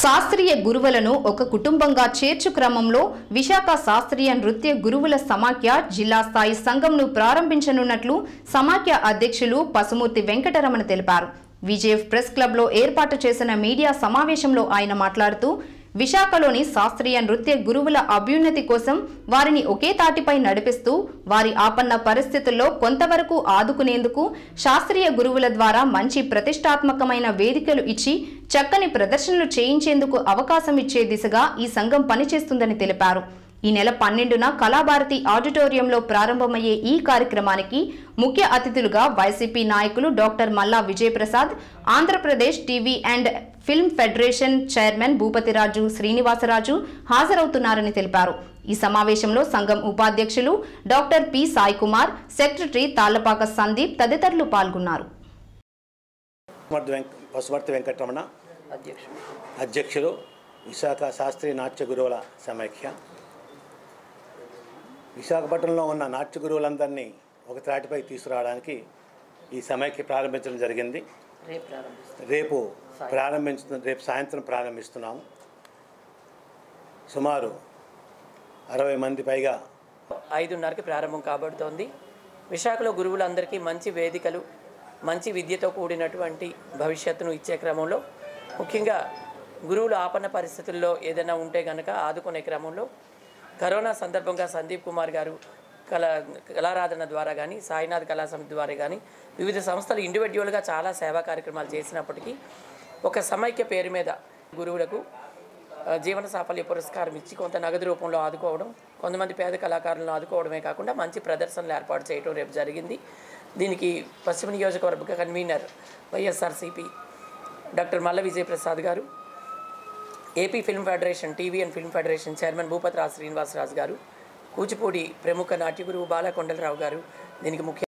శాస్త్రీయ గురువులను ఒక కుటుంబంగా చేర్చు క్రమంలో విశాఖ శాస్త్రీయ నృత్య గురువుల సమాఖ్య జిల్లా స్థాయి సంఘంను ప్రారంభించనున్నట్లు సమాఖ్య అధ్యక్షులు పసుమూర్తి వెంకటరమణ తెలిపారు విజేఎఫ్ ప్రెస్ క్లబ్లో ఏర్పాటు చేసిన మీడియా సమావేశంలో ఆయన మాట్లాడుతూ విశాఖలోని శాస్త్రీయ నృత్య గురువుల అభ్యున్నతి కోసం వారిని ఒకే తాటిపై నడిపిస్తూ వారి ఆపన్న పరిస్థితుల్లో కొంతవరకు ఆదుకునేందుకు శాస్త్రీయ గురువుల ద్వారా మంచి ప్రతిష్టాత్మకమైన వేదికలు ఇచ్చి చక్కని ప్రదర్శనలు చేయించేందుకు అవకాశం ఇచ్చే దిశగా ఈ సంఘం పనిచేస్తుందని తెలిపారు ఈ నెల పన్నెండున కళాభారతి ఆడిటోరియంలో ప్రారంభమయ్యే ఈ కార్యక్రమానికి ముఖ్య అతిథులుగా వైసీపీ నాయకులు doctor Malla Vijayaprasad Andhra Pradesh TV and film federation chairman Bhupathiraju Srinivasaraju హాజరవుతున్నారని తెలిపారు ఈ సమావేశంలో సంఘం ఉపాధ్యక్షులు doctor P Sai Kumar secretary Tallapaka Sandeep తదితరులు పాల్గొన్నారు పశుమర్తి వెంక పశుమర్తి వెంకటరమణ అధ్యక్షుడు అధ్యక్షులు విశాఖ శాస్త్రీయ నాట్య గురువుల సమైక్య విశాఖపట్నంలో ఉన్న నాట్య గురువులందరినీ ఒక త్రాటిపై తీసుకురావడానికి ఈ సమైక్య ప్రారంభించడం జరిగింది రేపు ప్రారంభిస్తాం రేపు ప్రారంభించు రేపు సాయంత్రం ప్రారంభిస్తున్నాము సుమారు అరవై మంది పైగా ఐదున్నరకి ప్రారంభం కాబడుతోంది విశాఖలో గురువులందరికీ మంచి వేదికలు మంచి విద్యతో కూడినటువంటి భవిష్యత్తును ఇచ్చే క్రమంలో ముఖ్యంగా గురువులు ఆపన్న పరిస్థితుల్లో ఏదైనా ఉంటే కనుక ఆదుకునే క్రమంలో కరోనా సందర్భంగా సందీప్ కుమార్ గారు కళ కళారాధన ద్వారా కానీ సాయినాథ్ కళా సమితి ద్వారా కానీ వివిధ సంస్థలు ఇండివిజువల్గా చాలా సేవా కార్యక్రమాలు చేసినప్పటికీ ఒక సమైక్య పేరు మీద గురువులకు ఆ, జీవన సాఫల్య పురస్కారం ఇచ్చి కొంత నగదు రూపంలో ఆదుకోవడం కొంతమంది పేద కళాకారులను ఆదుకోవడమే కాకుండా మంచి ప్రదర్శనలు ఏర్పాటు చేయడం రేపు జరిగింది దీనికి పశ్చిమ నియోజకవర్గ convener YSRCP doctor Malla Vijayaprasad garu AP film federation TV and film federation chairman Bhupathiraju Srinivasaraju garu Kuchipudi ప్రముఖ నాట్య గురువు బాలకొండలరావు గారు దీనికి ముఖ్య